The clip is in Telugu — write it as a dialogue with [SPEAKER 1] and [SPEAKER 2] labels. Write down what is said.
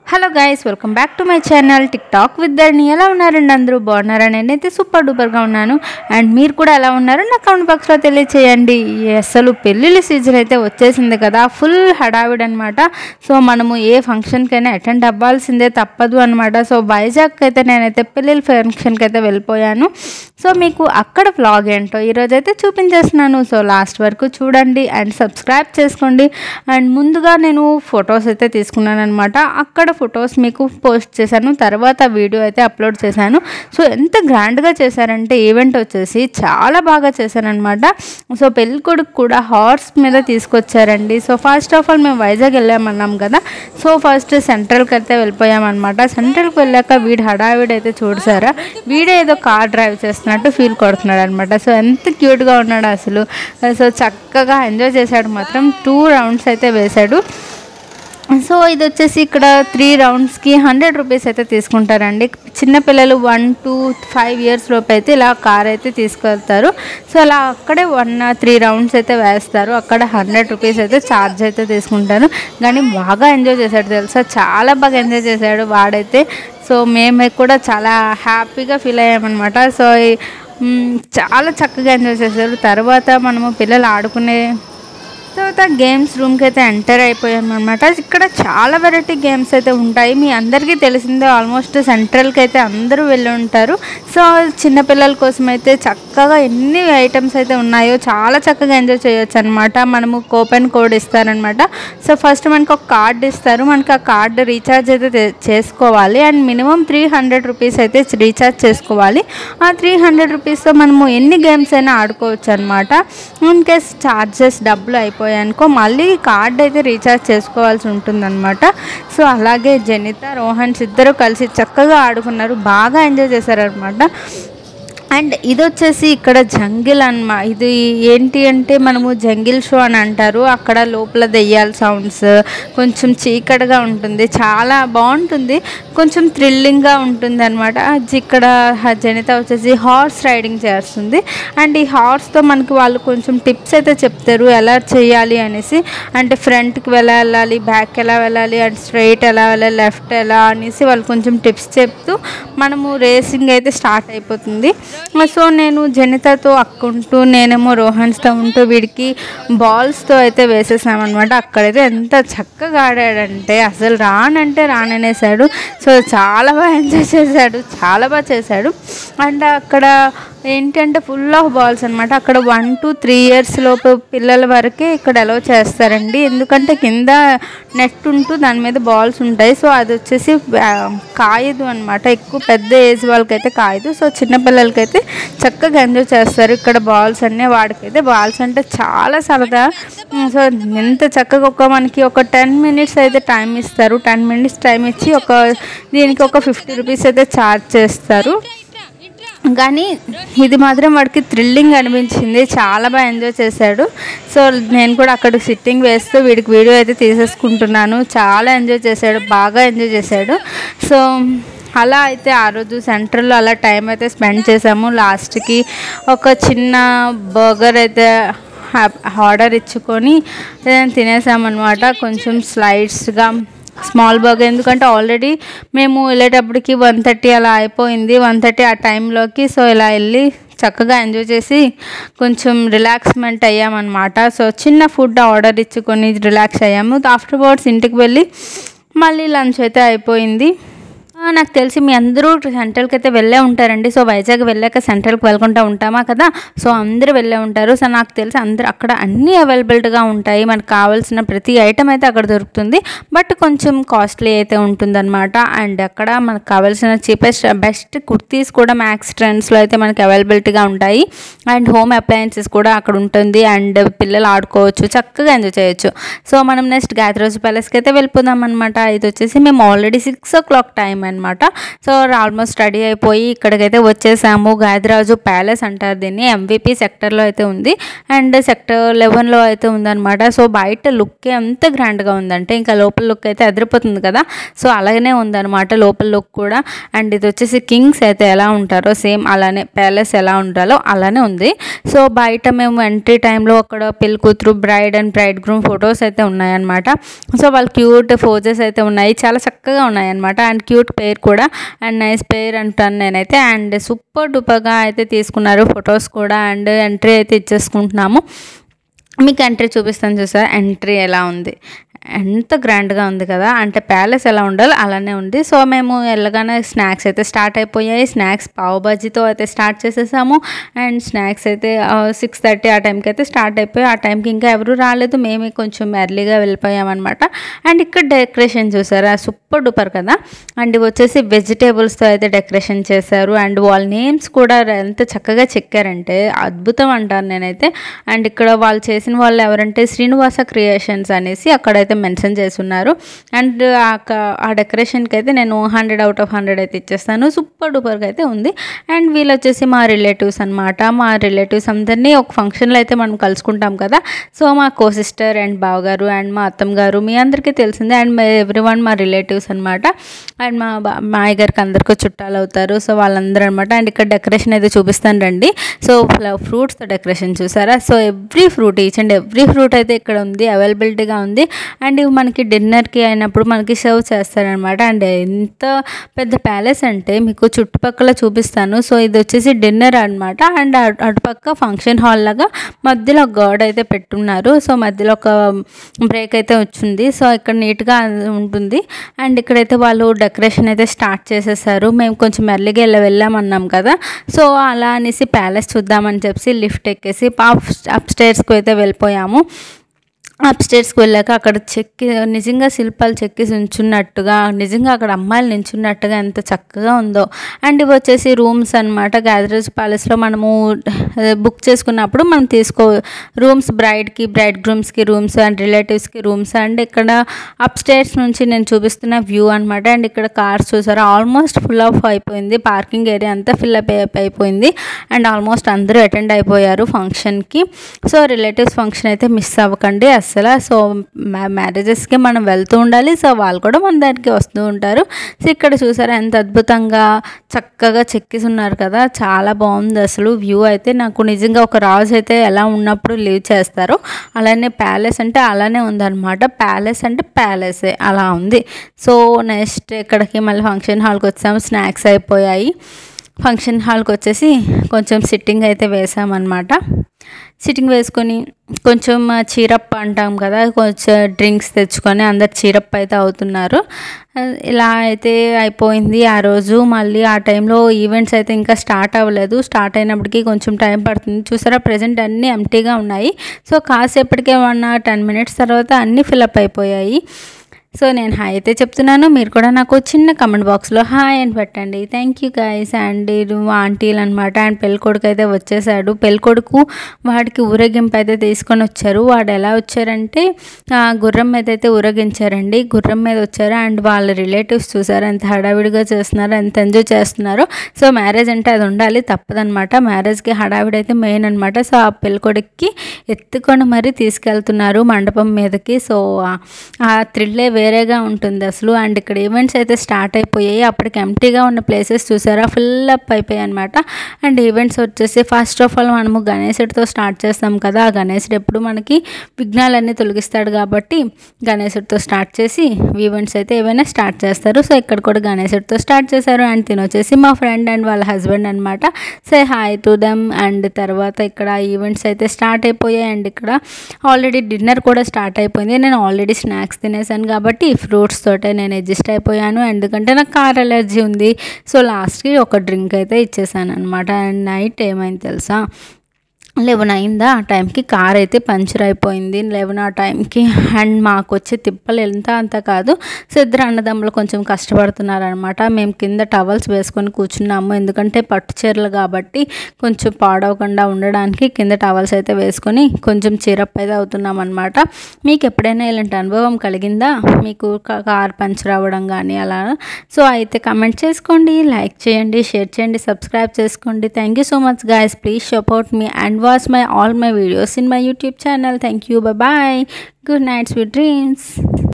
[SPEAKER 1] hello guys welcome back to my channel tick talk with Dharani ఎలా ఉన్నారండి అందరూ బాగున్నారా నేనైతే సూపర్ డూపర్గా ఉన్నాను అండ్ మీరు కూడా ఎలా ఉన్నారో నా కామెంట్ బాక్స్లో తెలియచేయండి ఈ అసలు పెళ్ళిళ్ళ సీజన్ అయితే వచ్చేసింది కదా ఫుల్ హడావిడ్ అనమాట సో మనము ఏ ఫంక్షన్కైనా అటెండ్ అవ్వాల్సిందే తప్పదు అనమాట సో వైజాగ్ అయితే నేనైతే పెళ్ళిళ్ళ ఫంక్షన్కి అయితే వెళ్ళిపోయాను సో మీకు అక్కడ వ్లాగ్ ఏంటో ఈరోజు అయితే చూపించేస్తున్నాను సో లాస్ట్ వరకు చూడండి అండ్ సబ్స్క్రైబ్ చేసుకోండి అండ్ ముందుగా నేను ఫొటోస్ అయితే తీసుకున్నాను అనమాట అక్కడ ఫొటోస్ మీకు పోస్ట్ చేశాను తర్వాత వీడియో అయితే అప్లోడ్ చేశాను సో ఎంత గ్రాండ్గా చేశారంటే ఈవెంట్ వచ్చేసి చాలా బాగా చేశారనమాట సో పెళ్ళి కొడుకు కూడా హార్స్ మీద తీసుకొచ్చారండి సో ఫస్ట్ ఆఫ్ ఆల్ మేము వైజాగ్ వెళ్ళామన్నాం కదా సో ఫస్ట్ సెంట్రల్కి అయితే వెళ్ళిపోయామన్నమాట సెంట్రల్కి వెళ్ళాక వీడు హడావిడి అయితే చూడసారా వీడే ఏదో కార్ డ్రైవ్ చేస్తున్నట్టు ఫీల్ కొడుతున్నాడు అనమాట సో ఎంత క్యూట్గా ఉన్నాడు అసలు సో చక్కగా ఎంజాయ్ చేశాడు మాత్రం టూ రౌండ్స్ అయితే వేశాడు సో ఇది వచ్చేసి ఇక్కడ త్రీ రౌండ్స్కి హండ్రెడ్ రూపీస్ అయితే తీసుకుంటారండి చిన్నపిల్లలు వన్ టు ఫైవ్ ఇయర్స్ లోపు అయితే ఇలా కార్ అయితే తీసుకెళ్తారు సో అలా అక్కడే వన్ త్రీ రౌండ్స్ అయితే వేస్తారు అక్కడ హండ్రెడ్ రూపీస్ అయితే ఛార్జ్ అయితే తీసుకుంటారు కానీ బాగా ఎంజాయ్ చేశాడు తెలుసా చాలా బాగా ఎంజాయ్ చేశాడు వాడైతే సో మేము కూడా చాలా హ్యాపీగా ఫీల్ అయ్యామన్నమాట సో ఈ, మ్, చాలా చక్కగా ఎంజాయ్ చేశారు తర్వాత మనము పిల్లలు ఆడుకునే తర్వాత గేమ్స్ రూమ్కి అయితే ఎంటర్ అయిపోయాం అనమాట ఇక్కడ చాలా వెరైటీ గేమ్స్ అయితే ఉంటాయి మీ అందరికీ తెలిసిందే ఆల్మోస్ట్ సెంట్రల్కి అయితే అందరూ వెళ్ళి ఉంటారు సో చిన్నపిల్లల కోసం అయితే చక్కగా ఎన్ని ఐటమ్స్ అయితే ఉన్నాయో చాలా చక్కగా ఎంజాయ్ చేయొచ్చు అనమాట మనము కూపన్ కోడ్ ఇస్తారనమాట సో ఫస్ట్ మనకు ఒక కార్డ్ ఇస్తారు మనకి ఆ కార్డు రీఛార్జ్ అయితే తే- చేసుకోవాలి and minimum three hundred rupees అయితే రీఛార్జ్ చేసుకోవాలి ఆ త్రీ హండ్రెడ్ రూపీస్తో మనము ఎన్ని గేమ్స్ అయినా ఆడుకోవచ్చు అనమాట ఇన్ కేస్ ఛార్జెస్ డబ్బులు అయిపోయాయనుకో మళ్ళీ కార్డ్ అయితే రీఛార్జ్ చేసుకోవాల్సి ఉంటుందన్నమాట సో అలాగే జనిత రోహన్స్ ఇద్దరు కలిసి చక్కగా ఆడుకున్నారు బాగా ఎంజాయ్ చేశారనమాట అండ్ ఇది వచ్చేసి ఇక్కడ జంగిల్ అన్నమా ఇది ఏంటి అంటే మనము జంగిల్ షో అని అంటారు అక్కడ లోపల దెయ్యాల సౌండ్స్ కొంచెం చీకటిగా ఉంటుంది చాలా బాగుంటుంది కొంచెం థ్రిల్లింగ్గా ఉంటుంది అనమాట ఇక్కడ హ- జనిత వచ్చేసి హార్స్ రైడింగ్ చేస్తుంది అండ్ ఈ హార్స్తో మనకి వాళ్ళు కొంచెం టిప్స్ అయితే చెప్తారు ఎలా చేయాలి అనేసి అంటే ఫ్రంట్కి ఎలా వెళ్ళాలి బ్యాక్ ఎలా వెళ్ళాలి అండ్ స్ట్రైట్ ఎలా వెళ్ళాలి లెఫ్ట్ ఎలా అనేసి వాళ్ళు కొంచెం టిప్స్ చెప్తూ మనము రేసింగ్ అయితే స్టార్ట్ అయిపోతుంది సో నేను జనితతో అక్కుంటూ నేనేమో రోహన్స్తో ఉంటూ వీడికి బాల్స్తో అయితే వేసేసామన్నమాట అక్కడైతే ఎంత చక్కగా ఆడాడంటే అసలు రానంటే రాననేసాడు సో చాలా బాగా ఎంజాయ్ చేశాడు చాలా బాగా చేశాడు అండ్ అక్కడ ఏంటంటే ఫుల్ ఆఫ్ బాల్స్ అనమాట అక్కడ వన్ టు త్రీ ఇయర్స్ లోపు పిల్లల వరకే ఇక్కడ అలౌ చేస్తారండి ఎందుకంటే కింద నెట్ ఉంటూ దాని మీద బాల్స్ ఉంటాయి సో అది వచ్చేసి ఆ, కాయదు అనమాట ఎక్కువ పెద్ద ఏజ్ వాళ్ళకైతే కాయదు సో చిన్న పిల్లలకైతే చక్కగా ఎంజాయ్ చేస్తారు ఇక్కడ బాల్స్ అన్నీ వాడికైతే బాల్స్ అంటే చాలా సరదా ఉమ్, సో ఎంత చక్కగా ఒక మనకి ఒక టెన్ మినిట్స్ అయితే టైం ఇస్తారు టెన్ మినిట్స్ టైం ఇచ్చి ఒక దీనికి ఒక ఫిఫ్టీ రూపీస్ అయితే ఛార్జ్ చేస్తారు కానీ ఇది మాత్రం వాడికి థ్రిల్లింగ్ అనిపించింది చాలా బాగా ఎంజాయ్ చేశాడు సో నేను కూడా అక్కడ సిట్టింగ్ వేస్తూ వీడికి వీడియో అయితే తీసేసుకుంటున్నాను చాలా ఎంజాయ్ చేశాడు బాగా ఎంజాయ్ చేశాడు సో అలా అయితే ఆ రోజు సెంట్రల్లో అలా టైం అయితే స్పెండ్ చేసాము లాస్ట్కి ఒక చిన్న బర్గర్ అయితే ఆర్డర్ ఇచ్చుకొని తినేసామన్నమాట కొంచెం స్లైడ్స్గా స్మాల్ బర్గర్ ఎందుకంటే ఆల్రెడీ మేము వెళ్ళేటప్పటికి వన్ థర్టీ అలా అయిపోయింది వన్ థర్టీ ఆ టైంలోకి సో ఇలా వెళ్ళి చక్కగా ఎంజాయ్ చేసి కొంచెం రిలాక్స్మెంట్ అయ్యామన్నమాట సో చిన్న ఫుడ్ ఆర్డర్ ఇచ్చుకొని రిలాక్స్ అయ్యాము ఆఫ్టర్ వర్డ్స్ ఇంటికి వెళ్ళి మళ్ళీ లంచ్ అయితే అయిపోయింది ఆ, నాకు తెలిసి మీ అందరూ సెంట్రల్కి అయితే వెళ్ళే ఉంటారండి సో వైజాగ్ వెళ్ళాక సెంట్రల్కి వెళ్ళకుండా ఉంటామా కదా సో అందరూ వెళ్ళే ఉంటారు సో నాకు తెలిసి అందరూ అక్కడ అన్నీ అవైలబిలిటీగా ఉంటాయి మనకు కావాల్సిన ప్రతి ఐటమ్ అయితే అక్కడ దొరుకుతుంది బట్ కొంచెం కాస్ట్లీ అయితే ఉంటుందన్నమాట అండ్ అక్కడ మనకు కావాల్సిన చీపెస్ట్ బెస్ట్ కుర్తీస్ కూడా మ్యాక్స్ ట్రెండ్స్లో అయితే మనకి అవైలబిలిటీగా ఉంటాయి అండ్ హోమ్ అప్లయన్సెస్ కూడా అక్కడ ఉంటుంది అండ్ పిల్లలు ఆడుకోవచ్చు చక్కగా ఎంజాయ్ చేయొచ్చు సో మనం నెక్స్ట్ గాయత్రోజు ప్యాలెస్కి అయితే వెళ్ళిపోదాం అనమాట ఇది వచ్చేసి మేము already six o'clock time అనమాట సో ఆల్మోస్ట్ రెడీ అయిపోయి ఇక్కడికైతే వచ్చేసాము గాదిరాజు ప్యాలెస్ అంటారు దీన్ని ఎంవిపి సెక్టర్లో అయితే ఉంది అండ్ సెక్టర్ లెవెన్లో అయితే ఉందన్నమాట సో బయట లుక్ ఎంత గ్రాండ్గా ఉందంటే ఇంకా లోపల లుక్ అయితే అదిరిపోతుంది కదా సో అలాగనే ఉందన్నమాట లోపల లుక్ కూడా అండ్ ఇది వచ్చేసి కింగ్స్ అయితే ఎలా ఉంటారో సేమ్ అలానే ప్యాలెస్ ఎలా ఉండాలో అలానే ఉంది సో బయట మేము ఎంట్రీ టైంలో అక్కడ పెళ్లి కూతురు bride and bride groom photos అయితే ఉన్నాయన్నమాట సో వాళ్ళ క్యూట్ ఫోజెస్ అయితే ఉన్నాయి చాలా చక్కగా ఉన్నాయన్నమాట అండ్ క్యూట్ పేర్ కూడా అండ్ నైస్ పేర్ అంటాను నేనైతే అండ్ సూపర్ డూపర్గా అయితే తీసుకున్నారు ఫొటోస్ కూడా అండ్ ఎంట్రీ అయితే ఇచ్చేసుకుంటున్నాము మీకు ఎంట్రీ చూపిస్తాను చూసారా ఎంట్రీ ఎలా ఉంది ఎంత గ్రాండ్గా ఉంది కదా అంటే ప్యాలెస్ ఎలా ఉండాలో అలానే ఉంది సో మేము వెళ్ళగానే స్నాక్స్ అయితే స్టార్ట్ అయిపోయాయి స్నాక్స్ పావు బజ్జీతో అయితే స్టార్ట్ చేసేసాము అండ్ స్నాక్స్ అయితే సిక్స్ థర్టీ ఆ టైంకి అయితే స్టార్ట్ అయిపోయి ఆ టైంకి ఇంకా ఎవరు రాలేదు మేమే కొంచెం ఎర్లీగా వెళ్ళిపోయామన్నమాట అండ్ ఇక్కడ డెకరేషన్ చూసారా సూపర్ డూపర్ కదా అండ్ ఇవి వచ్చేసి వెజిటేబుల్స్తో అయితే డెకరేషన్ చేశారు అండ్ వాళ్ళ నేమ్స్ కూడా ఎంత చక్కగా చెక్కారంటే అద్భుతం అంటారు నేనైతే అండ్ ఇక్కడ వాళ్ళు చేసిన వాళ్ళు ఎవరంటే శ్రీనివాస క్రియేషన్స్ అనేసి అక్కడైతే మెన్షన్ చేసి ఉన్నారు అండ్ ఆ క- ఆ డెకరేషన్కి అయితే నేను హండ్రెడ్ అవుట్ ఆఫ్ హండ్రెడ్ అయితే ఇచ్చేస్తాను సూపర్ డూపర్గా అయితే ఉంది అండ్ వీళ్ళు వచ్చేసి మా రిలేటివ్స్ అనమాట మా రిలేటివ్స్ అందరినీ ఒక ఫంక్షన్లో అయితే మనం కలుసుకుంటాం కదా సో మా కో సిస్టర్ అండ్ బావగారు అండ్ మా అత్తమ్మ గారు మీ అందరికీ తెలిసిందే అండ్ ఎవ్రీ వన్ మా రిలేటివ్స్ అనమాట అండ్ మా బా- మా అయ్య గారికి అందరికీ చుట్టాలు అవుతారు సో వాళ్ళందరూ అనమాట అండ్ ఇక్కడ డెకరేషన్ అయితే చూపిస్తాను రండి సో ఫ్రూట్స్తో డెకరేషన్ చూసారా so every fruit each and every fruit అయితే ఇక్కడ ఉంది అవైలబిలిటీగా ఉంది అండ్ ఇవి మనకి డిన్నర్కి అయినప్పుడు మనకి సర్వ్ చేస్తారనమాట అండ్ ఎంత పెద్ద ప్యాలెస్ అంటే మీకు చుట్టుపక్కల చూపిస్తాను సో ఇది వచ్చేసి డిన్నర్ అనమాట అండ్ అటు- అటుపక్క ఫంక్షన్ హాల్ లాగా మధ్యలో గాడ్ అయితే పెట్టున్నారు సో మధ్యలో ఒక బ్రేక్ అయితే వచ్చింది సో ఇక్కడ నీట్గా ఉంటుంది అండ్ ఇక్కడైతే వాళ్ళు డెకరేషన్ అయితే స్టార్ట్ చేసేసారు మేము కొంచెం ఎర్లీగా వెళ్ళి వెళ్ళామన్నాం కదా సో అలా అనేసి ప్యాలెస్ చూద్దామని చెప్పి లిఫ్ట్ ఎక్కేసి అప్ అప్ స్టేర్స్కి అయితే వెళ్ళిపోయాము అప్ స్టేర్స్కి వెళ్ళాక అక్కడ చెక్కి నిజంగా శిల్పాలు చెక్కి ఉంచున్నట్టుగా నిజంగా అక్కడ అమ్మాయిలు నించున్నట్టుగా ఎంత చక్కగా ఉందో అండ్ ఇవి వచ్చేసి రూమ్స్ అనమాట గ్యాదరేజ్ ప్యాలెస్లో మనము బుక్ చేసుకున్నప్పుడు మనం తీసుకో రూమ్స్ బ్రైడ్కి బ్రైడ్ గ్రూమ్స్కి రూమ్స్ అండ్ రిలేటివ్స్కి రూమ్స్ అండ్ ఇక్కడ అప్ స్టేర్స్ నుంచి నేను చూపిస్తున్న వ్యూ అనమాట అండ్ ఇక్కడ కార్స్ చూసారా ఆల్మోస్ట్ ఫుల్ ఆఫ్ అయిపోయింది పార్కింగ్ ఏరియా అంతా ఫిల్ అప్ అయిపోయింది అండ్ ఆల్మోస్ట్ అందరూ అటెండ్ అయిపోయారు ఫంక్షన్కి సో రిలేటివ్స్ ఫంక్షన్ అయితే మిస్ అవ్వకండి అస్సలు సో మ్యారేజెస్కి మనం వెళ్తూ ఉండాలి సో వాళ్ళు కూడా మన దానికి వస్తూ ఉంటారు సో ఇక్కడ చూసారా ఎంత అద్భుతంగా చక్కగా చెక్కేసి ఉన్నారు కదా చాలా బాగుంది అసలు వ్యూ అయితే నాకు నిజంగా ఒక రాజు అయితే ఎలా ఉన్నప్పుడు లీవ్ చేస్తారో అలానే ప్యాలెస్ అంటే అలానే ఉందన్నమాట ప్యాలెస్ అంటే ప్యాలెసే అలా ఉంది సో నెక్స్ట్ ఇక్కడికి మళ్ళీ ఫంక్షన్ హాల్కి వచ్చాము స్నాక్స్ అయిపోయాయి ఫంక్షన్ హాల్కి వచ్చేసి కొంచెం సిట్టింగ్ అయితే వేసామన్నమాట సిట్టింగ్ వేసుకొని కొంచెం చీరప్ అంటాం కదా కొంచెం డ్రింక్స్ తెచ్చుకొని అందరు చీరప్ అయితే అవుతున్నారు ఇలా అయితే అయిపోయింది ఆ రోజు మళ్ళీ ఆ టైంలో ఈవెంట్స్ అయితే ఇంకా స్టార్ట్ అవ్వలేదు స్టార్ట్ అయినప్పటికీ కొంచెం టైం పడుతుంది చూసారా ప్రజెంట్ అన్నీ ఎంటీగా ఉన్నాయి సో కాసేపటికే వన్ టెన్ మినిట్స్ తర్వాత అన్నీ ఫిలప్ అయిపోయాయి సో నేను హాయ్ అయితే చెప్తున్నాను మీరు కూడా నాకు చిన్న కమెంట్ బాక్స్లో హాయ్ అని పెట్టండి థ్యాంక్ యూ గైస్ అండ్ ఇది మా ఆంటీలు అనమాట అండ్ పెళ్ళికొడుకు అయితే వచ్చేసాడు పెళ్ళికొడుకు వాడికి ఊరేగింపు అయితే తీసుకొని వచ్చారు వాడు ఎలా వచ్చారంటే ఆ, గుర్రం మీద అయితే ఊరేగించారండి గుర్రం మీద వచ్చారు అండ్ వాళ్ళ రిలేటివ్స్ చూసారు ఎంత హడావిడిగా చేస్తున్నారు ఎంత ఎంజాయ్ చేస్తున్నారు సో మ్యారేజ్ అంటే అది ఉండాలి తప్పదనమాట మ్యారేజ్కి హడావిడి అయితే మెయిన్ అనమాట సో ఆ పెళ్ళికొడుక్కి ఎత్తుకొని మరీ తీసుకెళ్తున్నారు మండపం మీదకి సో ఆ- ఆ థ్రిల్లే వేరేగా ఉంటుంది అసలు అండ్ ఇక్కడ ఈవెంట్స్ అయితే స్టార్ట్ అయిపోయాయి అప్పటికి ఎంటీగా ఉన్న ప్లేసెస్ చూసారా ఫుల్ అప్ అయిపోయాయి అనమాట అండ్ ఈవెంట్స్ వచ్చేసి ఫస్ట్ ఆఫ్ ఆల్ మనము గణేశుడితో స్టార్ట్ చేస్తాం కదా ఆ గణేశుడు ఎప్పుడు మనకి విఘ్నాలన్నీ తొలగిస్తాడు కాబట్టి గణేశుడితో స్టార్ట్ చేసి ఈవెంట్స్ అయితే ఏవైనా స్టార్ట్ చేస్తారు సో ఇక్కడ కూడా గణేశుడితో స్టార్ట్ చేశారు అండ్ తిని వచ్చేసి మా ఫ్రెండ్ అండ్ వాళ్ళ హస్బెండ్ అనమాట say hi to them and తర్వాత ఇక్కడ ఈవెంట్స్ అయితే స్టార్ట్ అయిపోయాయి అండ్ ఇక్కడ ఆల్రెడీ డిన్నర్ కూడా స్టార్ట్ అయిపోయింది నేను ఆల్రెడీ స్నాక్స్ తినేసాను కాబట్టి ఫ్రూట్స్ తోటే నేను అడ్జస్ట్ అయిపోయాను ఎందుకంటే నాకు కార్ ఎలర్జీ ఉంది సో లాస్ట్కి ఒక డ్రింక్ అయితే ఇచ్చేసాను అనమాట అండ్ నైట్ ఏమైంది తెలుసా లెవెన్ అయిందా ఆ టైంకి కార్ అయితే పంచర్ అయిపోయింది లెవెన్ ఆ టైంకి అండ్ మాకు వచ్చే తిప్పలు ఎంత అంత కాదు సో ఇద్దరు అన్నదమ్ములు కొంచెం కష్టపడుతున్నారనమాట మేము కింద టవల్స్ వేసుకొని కూర్చున్నాము ఎందుకంటే పట్టు చీరలు కాబట్టి కొంచెం పాడవకుండా ఉండడానికి కింద టవల్స్ అయితే వేసుకొని కొంచెం చీరప్ అయితే అవుతున్నాం అనమాట మీకు ఎప్పుడైనా ఇలాంటి అనుభవం కలిగిందా మీకు కా- కార్ పంచర్ అవ్వడం కానీ అలా సో అయితే కమెంట్ చేసుకోండి లైక్ చేయండి షేర్ చేయండి సబ్స్క్రైబ్ చేసుకోండి thank you so much guys please support me and watch my all my videos in my youtube channel thank you bye bye good night sweet dreams